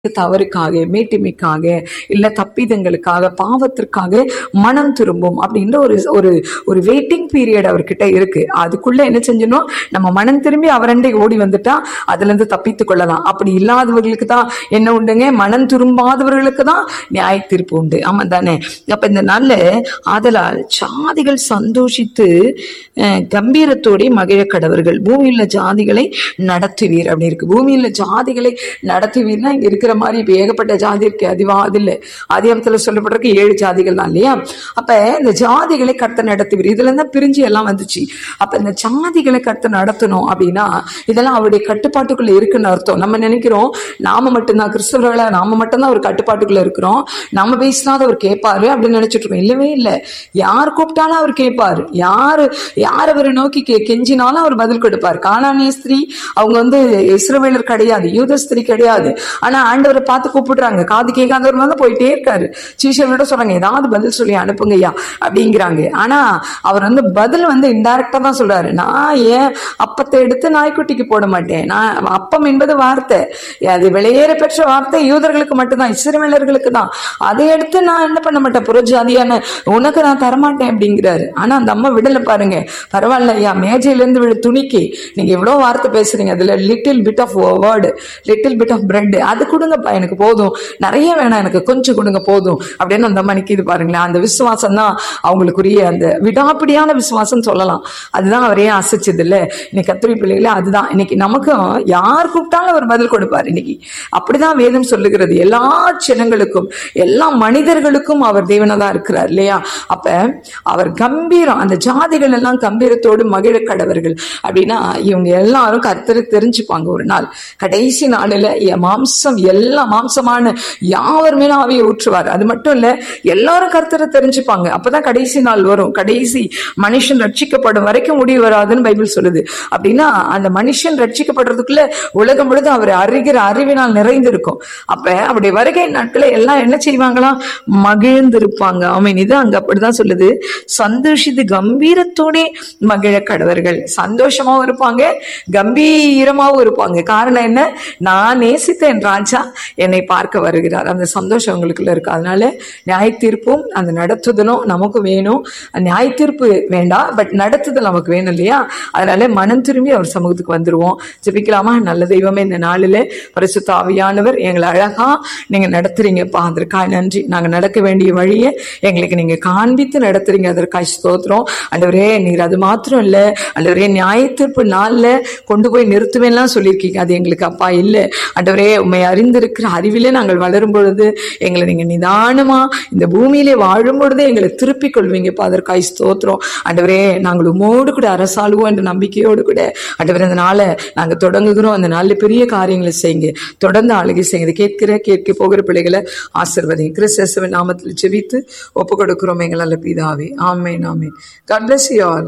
தவறுக்காக மேட்டிமைக்காக இல்ல தப்பிதங்களுக்காக பாவத்திற்காக மனம் திரும்பும் அப்படின்ற ஒரு ஒரு ஒரு வெயிட்டிங் பீரியட் அவர்கிட்ட இருக்கு அதுக்குள்ள என்ன செஞ்சணும் நம்ம மனம் திரும்பி அவரண்டை ஓடி வந்துட்டா அதுல இருந்து தப்பித்துக் கொள்ளலாம் அப்படி இல்லாதவர்களுக்கு தான் என்ன உண்டுங்க மனம் திரும்பாதவர்களுக்கு தான் நியாய தீர்ப்பு உண்டு ஆமா தானே அப்ப இந்த நாள்ல ஆதலால் சாதிகள் சந்தோஷித்து அஹ், கம்பீரத்தோടെ மகிழ கடவர்கள் பூமியில ஜாதிகளை நடத்துவீர் அப்படி இருக்கு பூமியில ஜாதிகளை நடத்துவீர்னா இங்க இருக்கிற மாதிரி இப்ப ஏகப்பட்ட ஜாதி இருக்கு அதிவா அது இல்ல ஆதியாமத்துல சொல்லப்பட்டிருக்கு ஏழு ஜாதிகள் தான் இல்லையா அப்ப இந்த ஜாதிகளை கர்த்தர் நடத்துவீர் இதுல இருந்தா பிரிஞ்சு எல்லாம் வந்துச்சு அப்ப இந்த ஜாதிகளை கர்த்தர் நடத்தணும் அப்படின்னா இதெல்லாம் அவருடைய கட்டுப்பாட்டுக்குள்ள இருக்குன்னு அர்த்தம் நம்ம நினைக்கிறோம் நாம மட்டும்தான் கிறிஸ்தவர்களா நாம மட்டும்தான் ஒரு கட்டுப்பாட்டுக்குள்ள இருக்கிறோம் நம்ம பேசினாத அவர் கேட்பாரு அப்படின்னு நினைச்சிட்டு இருக்கோம் இல்லவே இல்லை யார் கூப்பிட்டாலும் அவர் கேட்பாரு யாரு யார் அவரை நோக்கி கே கெஞ்சினாலும் அவர் பதில் கொடுப்பார் கானானிய ஸ்திரீ அவங்க வந்து இஸ்ரவேலர் கிடையாது யூத ஸ்திரீ கிடையாது ஆனா ஆண்டவரை பார்த்து கூப்பிடுறாங்க காது கேட்காதவர் வந்து போயிட்டே இருக்காரு சீஷர்களோட சொல்றாங்க ஏதாவது பதில் சொல்லி அனுப்புங்கய்யா அப்படிங்கிறாங்க ஆனா அவர் வந்து பதில் வந்து இன்டைரக்டா தான் சொல்றாரு நான் ஏன் அப்பத்தை எடுத்து நாய்க்குட்டிக்கு போட மாட்டேன் நான் அப்பம் என்பது வார்த்தை அது வெளியேற பெற்ற வார்த்தை யூதர்களுக்கு மட்டும்தான் இஸ்ரவேலர்களுக்கு தான் அதை எடுத்து நான் என்ன பண்ண மாட்டேன் புறஜாதியான உனக்கு நான் தரமாட்டேன் அப்படிங்கிறாரு ஆனா அந்த அம்மா விடல பாருங்க பரவாயில்ல ஐயா மேஜையில இருந்து விழ துணிக்கு நீங்க எவ்வளவு வார்த்தை பேசுறீங்க அதுல little bit of word little bit of bread அது கொடுங்கப்பா எனக்கு போதும் நிறைய வேணாம் எனக்கு கொஞ்சம் கொடுங்க போதும் அப்படின்னு அந்த அம்மா நிக்கிது பாருங்களேன் அந்த விசுவாசம் தான் அவங்களுக்குரிய அந்த விடாப்பிடியான விசுவாசம் சொல்லலாம் அதுதான் அவரையே அசைச்சது இல்ல இன்னைக்கு கத்திரி பிள்ளைகளே அதுதான் இன்னைக்கு நமக்கும் யார் கூப்பிட்டாலும் அவர் பதில் கொடுப்பார் இன்னைக்கு அப்படிதான் வேதம் சொல்லுகிறது எல்லா ஜனங்களுக்கும் எல்லா மனிதர்களுக்கும் அவர் தேவனதா இருக்கிறார் இல்லையா அப்ப அவர் கம்பீரம் அந்த ஜாதிகள் எல்லாம் கம்பீரத்தோடு மகிழ கடவர்கள் அப்படின்னா இவங்க எல்லாரும் கர்த்தரை தெரிஞ்சுப்பாங்க ஒரு நாள் கடைசி நாளில் என் மாம்சம் எல்லா மாம்சமான யாவர் மேலும் ஆவியை ஊற்றுவார் அது மட்டும் இல்ல எல்லாரும் கர்த்தரை தெரிஞ்சுப்பாங்க அப்பதான் கடைசி நாள் வரும் கடைசி மனுஷன் ரட்சிக்கப்படும் வரைக்கும் முடிவு வராதுன்னு பைபிள் சொல்லுது அப்படின்னா அந்த மனுஷன் ரட்சிக்கப்படுறதுக்குள்ள உலகம் முழுதும் அவர் அறிகிற அறிவினால் நிறைந்திருக்கும் அப்ப அவருடைய வருகை நாட்களை எல்லாம் என்ன செய்வாங்களாம் மகிழ்ந்திருப்பாங்க ஆமீன் இது அங்க அப்படிதான் சொல்லுது சந்தோஷித்து கம்பீரத்தோடே மகிழ கடவர்கள் சந்தோஷமாவும் இருப்பாங்க கம்பீரமாவும் இருப்பாங்க காரணம் என்ன நான் நேசித்த என் ராஜா என்னை பார்க்க வருகிறார் அந்த சந்தோஷம் உங்களுக்குள்ள இருக்கு அதனால நியாய தீர்ப்பும் அந்த நடத்துதலும் நமக்கு வேணும் நியாய தீர்ப்பு வேண்டாம் பட் நடத்துதல் நமக்கு வேணும் இல்லையா அதனால மனம் திரும்பி அவர் சமூகத்துக்கு வந்துருவோம் ஜெபிக்கலாமா நல்ல தெய்வமே இந்த நாளில் பரிசுத்த ஆவியானவர் எங்களை அழகா நீங்க நடத்துறீங்கப்பா அதற்காக நன்றி நாங்க நடக்க வேண்டிய வழியை எங்களுக்கு நீங்க காண்பித்து நடத்துறீங்க அதற்காக ஸ்தோத்திரம் ஆண்டவரே நீர் அது மாத்திரம் இல்ல ஆண்டவரே நியாய தீர்ப்பு நாள்ல கொண்டு போய் நிறுத்துவேன்லாம் சொல்லியிருக்கீங்க அது எங்களுக்கு அப்பா இல்ல ஆண்டவரே உண்மை அறிந்திருக்கிற அறிவிலே நாங்கள் வளரும் பொழுது எங்களை நீங்க நிதானமா இந்த பூமியிலே வாழும் பொழுதே எங்களை திருப்பிக் கொள்வீங்கப்பா அதற்காக ஸ்தோத்திரம் ஆண்டவரே நாங்கள் உமோடு கூட அரசாளுவோம் என்ற நம்பிக்கையோடு கூட ஆண்டவரே அந்த நாளை நாங்க தொடங்குகிறோம் அந்த நாள்ல பெரிய காரியங்களை செய்யுங்க தொடர்ந்து ஆளுகை செய்யுங்க கேட்கிற கேட்க போகிற பிள்ளைகளை ஆசிர்வதிங்க கிறிஸ்தவ நாமத்தில் ஜெபித்து ஒப்பு கொடுக்கிறோம் எங்கள் நல்ல பிதாவே ஆமேன் ஆமேன் God bless you all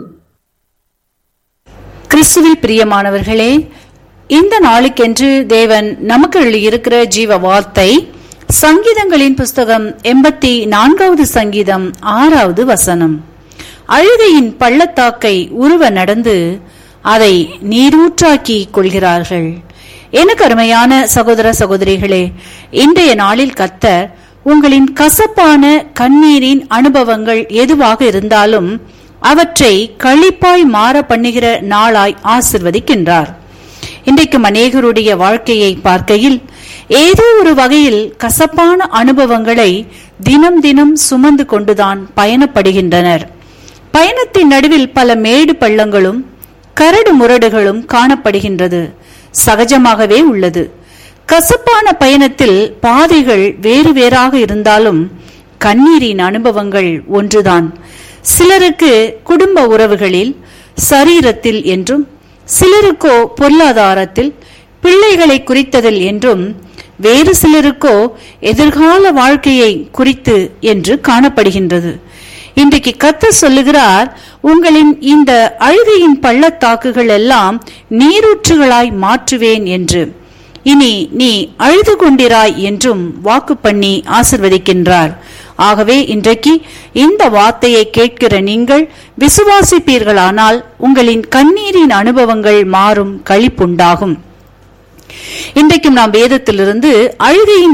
கிறிஸ்துவில் பிரியமானவர்களே இந்த நாளுக்கென்று தேவன் நமக்கு எழுதியிருக்கிற ஜீவ வார்த்தை சங்கீதங்களின் புஸ்தகம் எண்பத்தி நான்காவது சங்கீதம் ஆறாவது வசனம் அழுகையின் பள்ளத்தாக்கை உருவ நடந்து அதை நீரூற்றாக்கி கொள்கிறார்கள் எனக்கு அருமையான சகோதர சகோதரிகளே இன்றைய நாளில் கத்தர் உங்களின் கசப்பான கண்ணீரின் அனுபவங்கள் எதுவாக இருந்தாலும் அவற்றை களிப்பாய் மாற பண்ணுகிற நாளாய் ஆசிர்வதிக்கின்றார் இன்றைக்கும் அநேகருடைய வாழ்க்கையை பார்க்கையில் ஏதோ ஒரு வகையில் கசப்பான அனுபவங்களை தினம் தினம் சுமந்து கொண்டுதான் பயணப்படுகின்றனர் பயணத்தின் நடுவில் பல மேடு பள்ளங்களும் கரடு முரடுகளும் காணப்படுகின்றது சகஜமாகவே உள்ளது கசப்பான பயணத்தில் பாதைகள் வேறு வேறாக இருந்தாலும் கண்ணீரின் அனுபவங்கள் ஒன்றுதான் சிலருக்கு குடும்ப உறவுகளில் சரீரத்தில் என்றும் சிலருக்கோ பொருளாதாரத்தில் பிள்ளைகளை குறித்ததில் என்றும் வேறு சிலருக்கோ எதிர்கால வாழ்க்கையை குறித்து என்று காணப்படுகின்றது இன்றைக்கு கத்த சொல்லுகிறார் உங்களின் இந்த அழுகையின் பள்ளத்தாக்குகள் எல்லாம் நீரூற்றுகளாய் மாற்றுவேன் என்று இனி நீ அழுது கொண்டிராய் என்றும் வாக்கு பண்ணி ஆசிர்வதிக்கின்றார் ஆகவே இன்றைக்கு இந்த வார்த்தையை கேட்கிற நீங்கள் விசுவாசிப்பீர்களானால் உங்களின் கண்ணீரின் அனுபவங்கள் மாறும் களிப்புண்டாகும் இன்றைக்கும் நாம் வேதத்திலிருந்து அழுகையின்